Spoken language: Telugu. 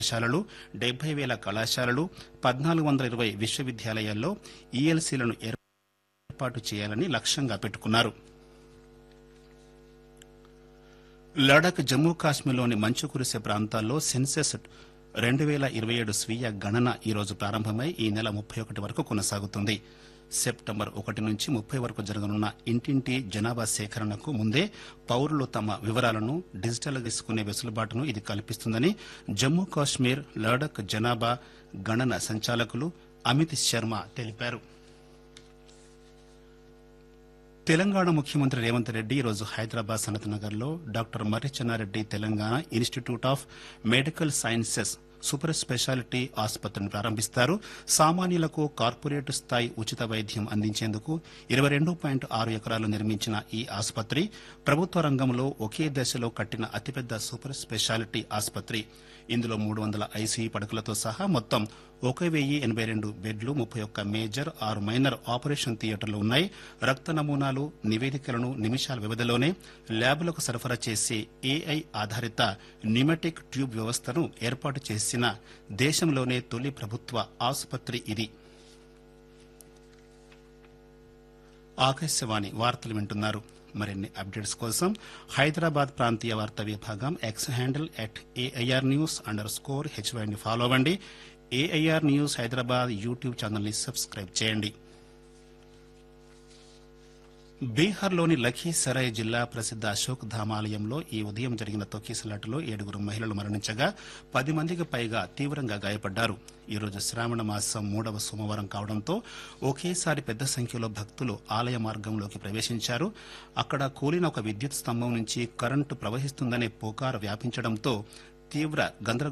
కళాశాలలు డెబ్బై వేల కళాశాలలు పద్నాలుగు వందల ఇరవై విశ్వవిద్యాలయాల్లో ఈఎల్సీలను ఏర్పాటు చేయాలని లక్ష్యంగా పెట్టుకున్నారు లడాక్ జమ్మూ కాశ్మీర్లోని మంచు కురిసే ప్రాంతాల్లో సెన్సెస్ రెండు వేల ఇరవై ఏడు స్వీయ గణన ఈ రోజు ప్రారంభమై ఈ నెల ముప్పై ఒకటి వరకు కొనసాగుతుంది సెప్టెంబర్ ఒకటి నుంచి ముప్పై వరకు జరగనున్న ఇంటింటి జనాభా సేకరణకు ముందే పౌరులు తమ వివరాలను డిజిటల్ తీసుకునే వెసులుబాటును ఇది కల్పిస్తుందని జమ్మూ కాశ్మీర్ లడాక్ జనాభా గణన సంచాలకులు అమిత్ శర్మ తెలిపారు తెలంగాణ ముఖ్యమంత్రి రేవంత్ రెడ్డి ఈరోజు హైదరాబాద్ సనత్ నగర్ లో doctor Marri Chennareddy Telangana institute of medical sciences super speciality ఆసుపత్రిని ప్రారంభిస్తారు సామాన్యులకు కార్పొరేట్ స్థాయి ఉచిత వైద్యం అందించేందుకు ఇరవై రెండు పాయింట్ ఆరు ఎకరాలు నిర్మించిన ఈ ఆసుపత్రి ప్రభుత్వ రంగంలో ఒకే దశలో కట్టిన అతిపెద్ద సూపర్ స్పెషాలిటీ ఆసుపత్రి ఇందులో మూడు వందల ఐసీయూ పడకలతో సహా మొత్తం ఒక వెయ్యి ఎనబై రెండు బెడ్లు ముప్పై ఒక్క మేజర్ ఆరు మైనర్ ఆపరేషన్ థియేటర్లు ఉన్నాయి రక్త నమూనాలు నివేదికలను నిమిషాల వ్యవధిలోనే ల్యాబులకు సరఫరా చేసే ఏఐ ఆధారిత న్యూమెటిక్ ట్యూబ్ వ్యవస్థను ఏర్పాటు చేసిన దేశంలోనే తొలి ప్రభుత్వ ఆసుపత్రి ఇది ఆకాశవాణి వార్తలు వింటున్నారు మరిన్ని అప్డేట్స్ కోసం హైదరాబాద్ ప్రాంతీయ వార్తా విభాగం X handle at AIR news under score హెచ్వైని ఫాలో అవ్వండి ఏఐఆర్ న్యూస్ హైదరాబాద్ యూట్యూబ్ ఛానల్ని సబ్స్క్రైబ్ చేయండి బీహార్లోని లఖీసరాయ్ జిల్లా ప్రసిద్ద అశోక్ ధామ్ ఆలయంలో ఈ ఉదయం జరిగిన తొక్కిసలాటలో ఏడుగురు మహిళలు మరణించగా పది మందికి పైగా తీవ్రంగా గాయపడ్డారు ఈ రోజు శ్రావణ మాసం మూడవ సోమవారం కావడంతో ఒకేసారి పెద్ద సంఖ్యలో భక్తులు ఆలయ మార్గంలోకి ప్రవేశించారు అక్కడ కూలిన ఒక విద్యుత్ స్తంభం నుంచి కరెంటు ప్రవహిస్తుందనే పుకారు వ్యాపించడంతో తీవ్ర గందరగోళం